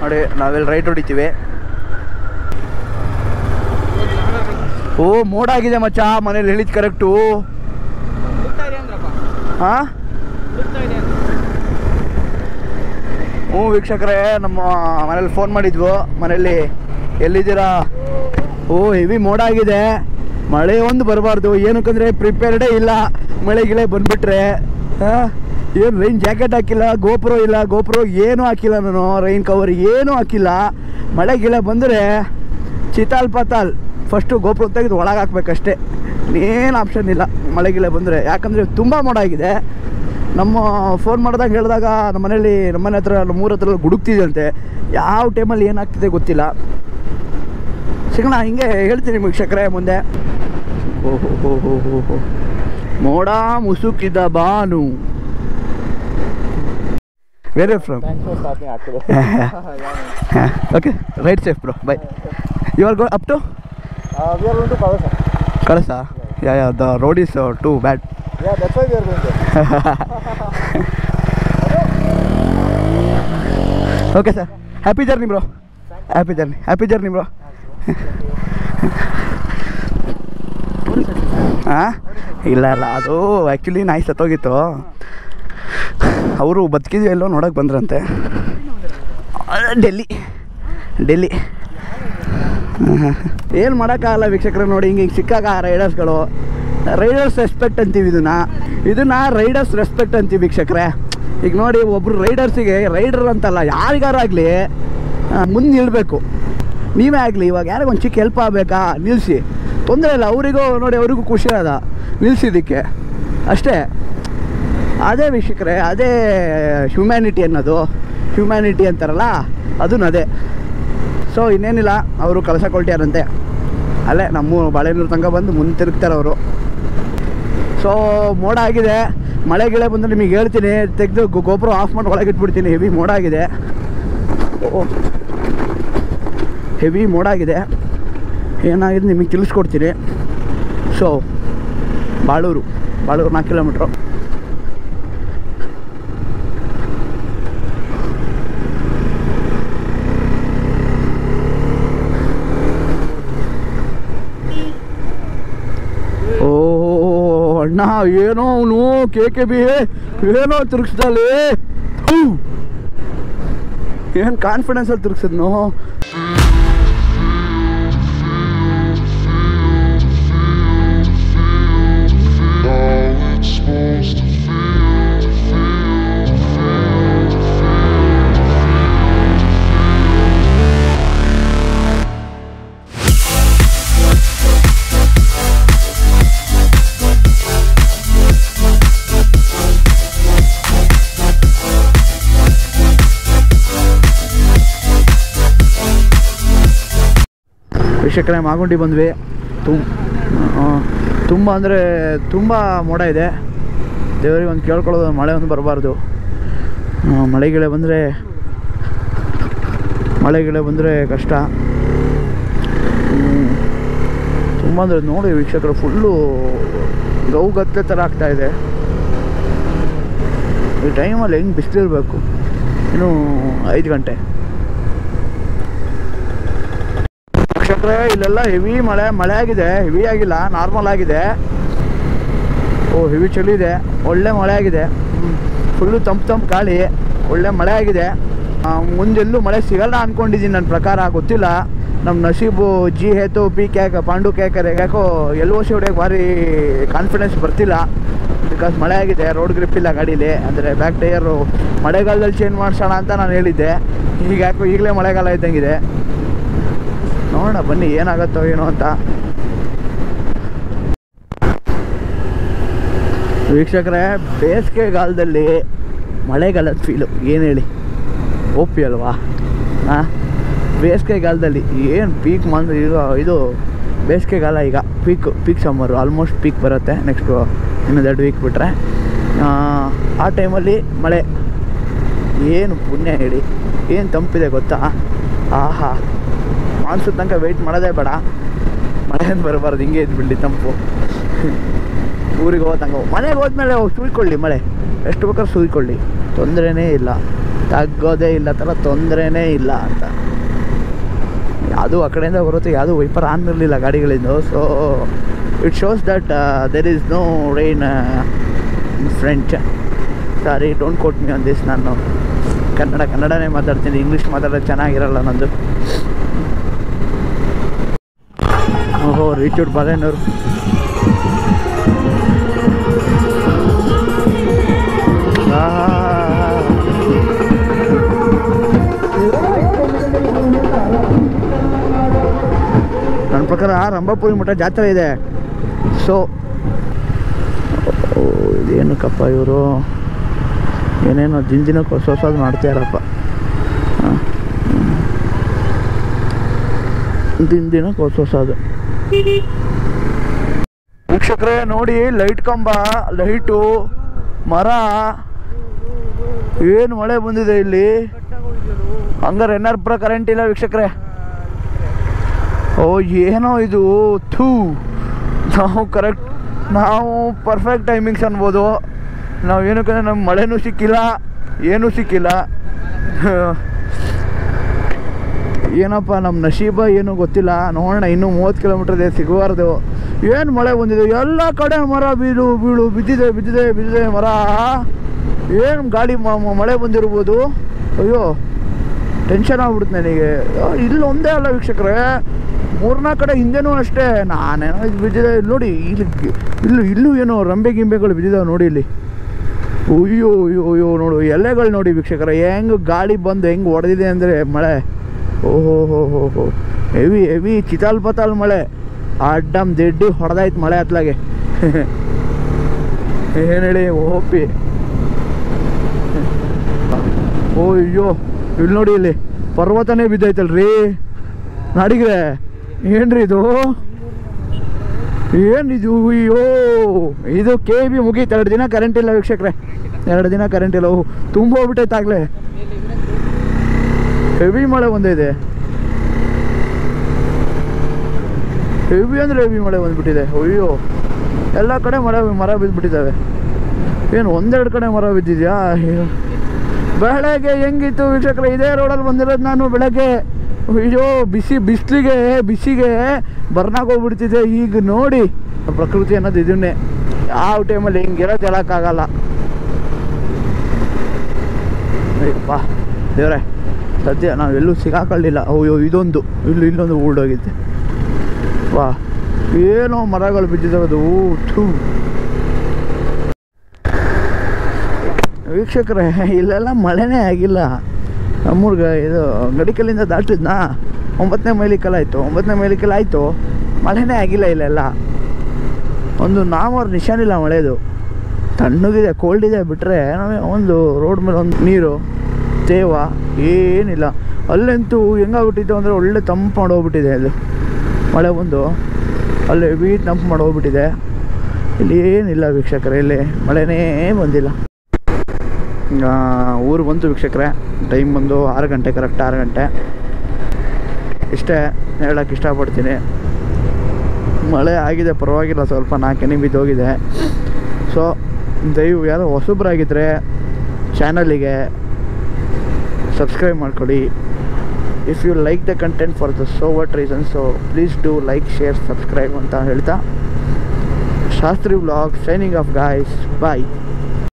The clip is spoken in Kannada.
ನೋಡಿ ನಾವೆಲ್ಲಿ ರೈಟ್ ಹೊಡಿತೀವಿ ಓ ಮೋಡ ಆಗಿದೆ ಮಚ್ಚ ಮನೇಲಿ ಹೇಳಿದ್ ಕರೆಕ್ಟು ಹಾಂ ಹ್ಞೂ ವೀಕ್ಷಕರೇ ನಮ್ಮ ಮನೇಲಿ ಫೋನ್ ಮಾಡಿದ್ವು ಮನೇಲಿ ಎಲ್ಲಿದ್ದೀರಾ ಓ ಹೆವಿ ಮೋಡ ಆಗಿದೆ ಮಳೆ ಒಂದು ಬರಬಾರ್ದು ಏನಕ್ಕಂದ್ರೆ ಪ್ರಿಪೇರ್ಡೇ ಇಲ್ಲ ಮಳೆ ಗಿಳೆ ಬಂದ್ಬಿಟ್ರೆ ಏನು ರೈನ್ ಜಾಕೆಟ್ ಹಾಕಿಲ್ಲ ಗೋಪ್ರೋ ಇಲ್ಲ ಗೋಪ್ರೋ ಏನೂ ಹಾಕಿಲ್ಲ ನಾನು ರೈನ್ ಕವರ್ ಏನೂ ಹಾಕಿಲ್ಲ ಮಳೆ ಗಿಳೆ ಬಂದರೆ ಚಿತಾಲ್ ಪತಾಲ್ ಫಸ್ಟು ಗೋಪ್ರೋ ತೆಗೆದು ಒಳಗೆ ಹಾಕ್ಬೇಕಷ್ಟೇ ಏನು ಆಪ್ಷನ್ ಇಲ್ಲ ಮಳೆ ಗಿಳೆ ಬಂದರೆ ಯಾಕಂದರೆ ತುಂಬ ಮೋಡ ಆಗಿದೆ ನಮ್ಮ ಫೋನ್ ಮಾಡಿದಾಗ ಹೇಳಿದಾಗ ನಮ್ಮ ಮನೇಲಿ ನಮ್ಮ ಮನೆ ಹತ್ರ ನಮ್ಮ ಊರ ಹತ್ರ ಗುಡುಕ್ತಿದಂತೆ ಯಾವ ಟೈಮಲ್ಲಿ ಏನಾಗ್ತಿದೆ ಗೊತ್ತಿಲ್ಲ ಸಿಗೋಣ ಹಿಂಗೆ ಹೇಳ್ತೀನಿ ವೀಕ್ಷಕರೇ ಮುಂದೆ ಓಹೋ ಹೋ ಹೋ ಹೋ ಹೋ ಮೋಡ ಮುಸುಕಿದ ಬಾನು where from okay right safe bro bye you are go up to Kalasa yeah yeah the road is too bad okay sir happy journey bro happy journey happy journey bro ಹಾಂ ಇಲ್ಲ ಇಲ್ಲ ಅದು ಆ್ಯಕ್ಚುಲಿ ನಾಯಿ ಸತ್ತೋಗಿತ್ತು ಅವರು ಬದುಕಿದ್ವಿ ಎಲ್ಲೋ ನೋಡೋಕೆ ಬಂದ್ರಂತೆ ಅಹ್, ಡೆಲ್ಲಿ ಡೆಲ್ಲಿ ಏನು ಮಾಡೋಕ್ಕಾಗಲ್ಲ ವೀಕ್ಷಕರು ನೋಡಿ ಹಿಂಗೆ ಹಿಂಗೆ ಸಿಕ್ಕಾಗ ರೈಡರ್ಸ್ಗಳು ರೈಡರ್ಸ್ ರೆಸ್ಪೆಕ್ಟ್ ಅಂತೀವಿ ಇದನ್ನ ಇದನ್ನ ರೈಡರ್ಸ್ ರೆಸ್ಪೆಕ್ಟ್ ಅಂತೀವಿ ವೀಕ್ಷಕರೇ ಈಗ ನೋಡಿ ಒಬ್ರು ರೈಡರ್ಸಿಗೆ ರೈಡರ್ ಅಂತಲ್ಲ ಯಾರಿಗಾರಾಗಲಿ ಮುಂದೆ ನಿಲ್ಲಬೇಕು ನೀವೇ ಆಗಲಿ ಇವಾಗ ಯಾರಿಗೂ ಒಂದು ಚಿಕ್ಕ ಹೆಲ್ಪ್ ಆಗಬೇಕಾ ನಿಲ್ಲಿಸಿ ತೊಂದರೆ ಇಲ್ಲ ಅವರಿಗೂ ನೋಡಿ ಅವರಿಗೂ ಖುಷಿ ಅದ ನಿಲ್ಲಿಸಿದ್ದಕ್ಕೆ ಅಷ್ಟೇ ಅದೇ ವೀಕ್ಷಕರೇ ಅದೇ ಹ್ಯುಮ್ಯಾನಿಟಿ ಅನ್ನೋದು ಹ್ಯುಮ್ಯಾನಿಟಿ ಅಂತಾರಲ್ಲ ಅದೂ ಅದೇ ಸೊ ಇನ್ನೇನಿಲ್ಲ ಅವರು ಕಲಸ ಕೊಳ್ಟ್ಯಾರಂತೆ ಅಲ್ಲೇ ನಮ್ಮ ಬಾಳೆನೂರು ತನಕ ಬಂದು ಮುಂದೆ ತಿರುಗ್ತಾರೆ ಅವರು ಸೊ ಮೋಡ ಆಗಿದೆ ಮಳೆ ಗಿಳೆ ಬಂದರೆ ನಿಮಗೆ ಹೇಳ್ತೀನಿ ತೆಗೆದು ಗೊಬ್ಬರ ಆಫ್ ಮಾಡಿ ಒಳಗೆ ಇಟ್ಬಿಡ್ತೀನಿ ಹೆವಿ ಮೋಡ ಆಗಿದೆ ಓ ಹೆವಿ ಮೋಡ ಆಗಿದೆ ಏನಾಗಿದೆ ನಿಮಗೆ ತಿಳಿಸ್ಕೊಡ್ತೀನಿ ಸೊ ಬಾಳೂರು ಬಾಳೂರು ನಾಲ್ಕು ಕಿಲೋಮೀಟ್ರು ಓ ಅಣ್ಣ ಏನೋ ಅವನು ಕೆ ಕೆ ಬಿ ಏನೋ ತಿರುಗಿಸ್ದಲ್ಲಿ ಏನು ಕಾನ್ಫಿಡೆನ್ಸಲ್ಲಿ ತಿರುಗಿಸಿದ್ನು How it's supposed to feel, feel, feel, ವೀಕ್ಷಕರೇ ಮಾಗುಂಡಿ ಬಂದ್ವಿ ತುಮ್ ಆ, ತುಂಬ ಅಂದರೆ ತುಂಬ ಮೋಡ ಇದೆ ದೇವರಿಗೆ ಒಂದು ಕೇಳ್ಕೊಳ್ಳೋದು ಮಳೆ ಒಂದು ಬರಬಾರ್ದು ಮಳೆ ಗಿಳೆ ಬಂದರೆ ಮಳೆ ಗಿಳೆ ಬಂದರೆ ಕಷ್ಟ ಹ್ಮ್. ತುಂಬ ಅಂದರೆ ನೋಡಿ ವೀಕ್ಷಕರು ಫುಲ್ಲು ಗೌಗತ್ತೆ ಥರ ಆಗ್ತಾ ಇದೆ ಈ ಟೈಮಲ್ಲಿ ಹೆಂಗೆ ಬಿಸಿಲಿರಬೇಕು ಇನ್ನು ಐದು ಗಂಟೆ ನಕ್ಷತ್ರ ಇಲ್ಲೆಲ್ಲ ಹೆವಿ ಮಳೆ ಮಳೆ ಆಗಿದೆ ಹೆವಿ ಆಗಿಲ್ಲ ನಾರ್ಮಲ್ ಆಗಿದೆ ಓ ಹೆವಿ ಚಳಿ ಇದೆ ಒಳ್ಳೆ ಮಳೆ ಆಗಿದೆ ಫುಲ್ಲು ತಂಪು ತಂಪು ಗಾಳಿ ಒಳ್ಳೆ ಮಳೆ ಆಗಿದೆ ಆ, ಮುಂದೆಲ್ಲೂ ಮಳೆ ಸಿಗಲ್ಲ ಅಂದ್ಕೊಂಡಿದ್ದೀನಿ ನನ್ನ ಪ್ರಕಾರ ಗೊತ್ತಿಲ್ಲ ನಮ್ಮ ನಸೀಬು ಜಿ ಹೇತು ಪಿ ಕ್ಯಾಕ್ ಪಾಂಡು ಕ್ಯಾಕರ್ ಯಾಕೋ ಎಲ್ ಓ ಸಿ ಹೊಡೆಯೋಕೆ ಭಾರಿ ಕಾನ್ಫಿಡೆನ್ಸ್ ಬರ್ತಿಲ್ಲ ಬಿಕಾಸ್ ಮಳೆ ಆಗಿದೆ ರೋಡ್ ಗ್ರಿಪ್ ಇಲ್ಲ ಗಾಡೀಲಿ ಅಂದರೆ ಬ್ಯಾಕ್ ಟೈರು ಮಳೆಗಾಲದಲ್ಲಿ ಚೇಂಜ್ ಮಾಡಿಸೋಣ ಅಂತ ನಾನು ಹೇಳಿದ್ದೆ ಈಗ ಯಾಕೋ ಈಗಲೇ ಮಳೆಗಾಲ ಇದ್ದಂಗಿದೆ ನೋಡೋಣ ಬನ್ನಿ ಏನಾಗುತ್ತೋ ಏನೋ ಅಂತ ವೀಕ್ಷಕರೇ ಬೇಸಿಗೆಗಾಲದಲ್ಲಿ ಮಳೆಗಾಲದ ಫೀಲು ಏನು ಹೇಳಿ ಒಪ್ಪಿ ಅಲ್ವಾ ಹಾಂ ಬೇಸಿಗೆಗಾಲದಲ್ಲಿ ಏನು ಪೀಕ್ ಮಂತ್ ಇದು ಇದು ಬೇಸಿಗೆಗಾಲ ಈಗ peak peak summer almost peak ಬರುತ್ತೆ ನೆಕ್ಸ್ಟು ಇನ್ನೊಂದು ಎರಡು ವೀಕ್ ಬಿಟ್ಟರೆ ಆ ಟೈಮಲ್ಲಿ ಮಳೆ ಏನು ಪುಣ್ಯ ಹೇಳಿ ಏನು ತಂಪಿದೆ ಗೊತ್ತಾ ಆಹಾ ಮಾನ್ಸೂನ್ ತನಕ ವೆಯ್ಟ್ ಮಾಡೋದೇ ಬೇಡ ಮಳೆ ಏನು ಬರಬಾರ್ದು ಹಿಂಗೆ ಇದ್ಬಿಡ್ಲಿ ತಂಪು ಊರಿಗೆ ಹೋದಂಗೆ ಮನೆಗೆ ಹೋದ್ಮೇಲೆ ಹೋಗಿ ಸುಯ್ಕೊಳ್ಳಿ ಮಳೆ ಎಷ್ಟು ಬೇಕಾದ್ರೂ ಸುಯ್ಕೊಳ್ಳಿ ತೊಂದರೆನೇ ಇಲ್ಲ ತಗ್ಗೋದೇ ಇಲ್ಲ ಥರ ತೊಂದರೆನೇ ಇಲ್ಲ ಅಂತ ಯಾವುದು ಆ ಕಡೆಯಿಂದ ಬರುತ್ತೆ ಯಾವುದು ವೈಪರ್ ಆನ್ ಇರಲಿಲ್ಲ ಗಾಡಿಗಳಿಂದ so it shows that there is no rain French sorry don't quote me on this ನಾನು ಕನ್ನಡ ಕನ್ನಡನೇ ಮಾತಾಡ್ತೀನಿ ಇಂಗ್ಲೀಷ್ ಮಾತಾಡೋದು ಚೆನ್ನಾಗಿರಲ್ಲ ನಂದು ಓಹೋ ರೀಚೂಡ್ ಬಾಳೆನೂರು ನನ್ನ ಪ್ರಕಾರ ರಂಭಾಪುರಿ ಮಠ ಜಾತ್ರೆ ಇದೆ ಸೊ ಇದೇನಕ್ಕಪ್ಪ ಇವರು ಏನೇನೋ ದಿನ ದಿನಕ್ಕೆ ಹೊಸ ಹೊಸದು ಮಾಡ್ತಾರಪ್ಪ ಹಾಂ ದಿನ ದಿನಕ್ಕೆ ಹೊಸ ಹೊಸದು ವೀಕ್ಷಕರೇ ನೋಡಿ ಲೈಟ್ ಕಂಬ ಲೈಟು ಮರ ಏನು ಮಳೆ ಬಂದಿದೆ ಇಲ್ಲಿ ಹಂಗಾರೆ ಎನ್ ಆರ್ ಪುರ ಕರೆಂಟ್ ಇಲ್ಲ ವೀಕ್ಷಕರೇ ಓ ಏನೋ ಇದು ಥೂ ನಾವು ಕರೆಕ್ಟ್ ನಾವು ಪರ್ಫೆಕ್ಟ್ ಟೈಮಿಂಗ್ಸ್ ಅನ್ಬೋದು ನಾವು ಏನಕ್ಕೆ ನಮ್ಮ ಮಳೆನೂ ಸಿಕ್ಕಿಲ್ಲ ಏನೂ ಸಿಕ್ಕಿಲ್ಲ ಏನಪ್ಪ ನಮ್ಮ ನಶೀಬ ಏನು ಗೊತ್ತಿಲ್ಲ ನೋಡೋಣ ಇನ್ನೂ ಮೂವತ್ತು ಕಿಲೋಮೀಟರ್ ಇದೆ ಸಿಗಬಾರ್ದು ಏನು ಮಳೆ ಬಂದಿದೆ ಎಲ್ಲ ಕಡೆ ಮರ ಬೀಳು ಬೀಳು ಬಿದ್ದಿದೆ ಬಿದ್ದಿದೆ ಬಿದ್ದಿದೆ ಮರ ಏನು ಗಾಳಿ ಮ- ಮ- ಮಳೆ ಬಂದಿರ್ಬೋದು ಅಯ್ಯೋ ಟೆನ್ಷನ್ ಆಗ್ಬಿಡುತ್ತೆ ನನಗೆ ಅಯ್ಯೋ, ಇಲ್ಲಿ ಒಂದೇ ಅಲ್ಲ ವೀಕ್ಷಕರೇ ಮೂರ್ನಾಲ್ಕು ಕಡೆ ಹಿಂದೆನೂ ಅಷ್ಟೇ ನಾನೇನೋ ಇದು ಬಿದ್ದಿದೆ ಇಲ್ಲಿ ನೋಡಿ ಇಲ್ಲಿ ಇಲ್ಲೂ ಇಲ್ಲೂ ಏನೋ ರಂಬೆ ಗಿಂಬೆಗಳು ಬಿದ್ದಿದ್ದಾವೆ ನೋಡಿ ಇಲ್ಲಿ ಅಯ್ಯೋ ಅಯ್ಯೋ ಅಯ್ಯೋ ನೋಡು ಎಲೆಗಳು ನೋಡಿ ವೀಕ್ಷಕರ ಹೆಂಗೆ ಗಾಳಿ ಬಂದು ಹೆಂಗೆ ಹೊಡೆದಿದೆ ಅಂದರೆ ಮಳೆ ಓಹೋ ಹೋ ಹೋ ಹೋ ಹೆವಿ ಹೆವಿ ಚಿತಾಲ್ ಪತಾಲ್ ಮಳೆ ಅಡ್ಡಮ್ ದಿಡ್ಡಿ ಹೊಡೆದಾಯ್ತು ಮಳೆ ಹತ್ಲಾಗೆ ಏನು ಹೇಳಿ ಓಪಿ ಓ ಅಯ್ಯೋ ಇಲ್ಲಿ ನೋಡಿ ಇಲ್ಲಿ ಪರ್ವತನೇ ಬಿದ್ದೈತಲ್ರಿ ನಾಡಿಗ್ರೆ ಏನ್ರಿ ಇದು ಏನಿದು ಅಯ್ಯೋ ಇದು ಕೆ ಬಿ ಮುಗೀತು ಎರಡು ದಿನ ಕರೆಂಟ್ ಇಲ್ಲ ವೀಕ್ಷಕ್ರೆ ಎರಡು ದಿನ ಕರೆಂಟ್ ಇಲ್ಲ ಓಹ್ ತುಂಬ ಹೋಗ್ಬಿಟ್ಟೈತೆ ಆಗ್ಲೇ ಹೆವಿ ಮಳೆ ಬಂದಿದೆ ಹೆವಿ ಅಂದರೆ ಹೆವಿ ಮಳೆ ಬಂದ್ಬಿಟ್ಟಿದೆ ಅಯ್ಯೋ ಎಲ್ಲ ಕಡೆ ಮರ ಮರ ಬಿದ್ದುಬಿಟ್ಟಿದ್ದಾವೆ ಏನು ಒಂದೆರಡು ಕಡೆ ಮರ ಬಿದ್ದಿದ್ಯಾ ಅಯ್ಯೋ. ಬೆಳಗ್ಗೆ ಹೆಂಗಿತ್ತು ವೀಕ್ಷಕರೇ ಇದೇ ರೋಡಲ್ಲಿ ಬಂದಿರೋದು ನಾನು ಬೆಳಗ್ಗೆ ಅಯ್ಯೋ ಬಿಸಿ ಬಿಸಿಲಿಗೆ ಬಿಸಿಗೆ ಬರ್ನಾಗ ಹೋಗ್ಬಿಡ್ತಿದೆ ಈಗ ನೋಡಿ ಪ್ರಕೃತಿ ಅನ್ನೋದು ಇದನ್ನೇ ಯಾವ ಟೈಮಲ್ಲಿ ಹಿಂಗಿರೋದು ಹೇಳೋಕ್ಕಾಗಲ್ಲ ಅಯ್ಯಪ್ಪ ದೇವ್ರೆ ಸದ್ಯ ನಾವು ಎಲ್ಲೂ ಸಿಗಾಕೊಳ್ಳಿಲ್ಲ ಅಯ್ಯೋ ಇದೊಂದು ಇಲ್ಲಿ ಇಲ್ಲೊಂದು ಊರ್ಡೋಗಿದ್ದೆ ವಾ ಏನೋ ಮರಗಳು ಬಿದ್ದಿದ್ದಾವೆ ಅದು ಥೂ ವೀಕ್ಷಕರೇ ಇಲ್ಲೆಲ್ಲ ಮಳೆನೇ ಆಗಿಲ್ಲ ನಮ್ಮೂರ್ಗೆ ಇದು ಗಡಿಕಲ್ಲಿಂದ ದಾಟಿದ್ನಾ ಒಂಬತ್ತನೇ ಮೈಲಿಕಲ್ ಆಯಿತು ಒಂಬತ್ತನೇ ಮೈಲಿಕಲ್ ಆಯಿತು ಮಳೆನೇ ಆಗಿಲ್ಲ ಇಲ್ಲೆಲ್ಲ ಒಂದು ನಾಮವ್ರ ನಿಶಾನಿಲ್ಲ ಮಳೆದು ತಣ್ಣಗಿದೆ ಕೋಲ್ಡ್ ಇದೆ ಬಿಟ್ಟರೆ ಒಂದು ರೋಡ್ ಮೇಲೆ ಒಂದು ನೀರು ತೇವ ಏನಿಲ್ಲ ಅಲ್ಲಂತೂ ಹೆಂಗಾಗ್ಬಿಟ್ಟಿತ್ತು ಅಂದರೆ ಒಳ್ಳೆ ತಂಪು ಮಾಡೋಗ್ಬಿಟ್ಟಿದೆ ಅದು ಮಳೆ ಬಂದು ಅಲ್ಲಿ ಹೆವಿ ತಂಪು ಮಾಡೋಗ್ಬಿಟ್ಟಿದೆ ಇಲ್ಲಿ ಏನಿಲ್ಲ ವೀಕ್ಷಕರೇ ಇಲ್ಲಿ ಮಳೆನೇ ಬಂದಿಲ್ಲ ಆ, ಊರು ಬಂತು ವೀಕ್ಷಕರೇ ಟೈಮ್ ಬಂದು ಆರು ಗಂಟೆ ಕರೆಕ್ಟ್ ಆರು ಗಂಟೆ ಇಷ್ಟೇ ಹೇಳೋಕ್ಕೆ ಇಷ್ಟಪಡ್ತೀನಿ ಮಳೆ ಆಗಿದೆ ಪರವಾಗಿಲ್ಲ ಸ್ವಲ್ಪ ನಾಲ್ಕೆನೆ ಬಿದ್ದೋಗಿದೆ ಸೊ ದಯವು ಯಾರೋ ಹೊಸಬ್ರಾಗಿದ್ದರೆ ಚಾನಲಿಗೆ ಸಬ್ಸ್ಕ್ರೈಬ್ ಮಾಡ್ಕೊಳ್ಳಿ if you like the content for the so what reason so please do like share subscribe ಅಂತ ಹೇಳ್ತಾ Shastri vlog signing off guys ಬಾಯ್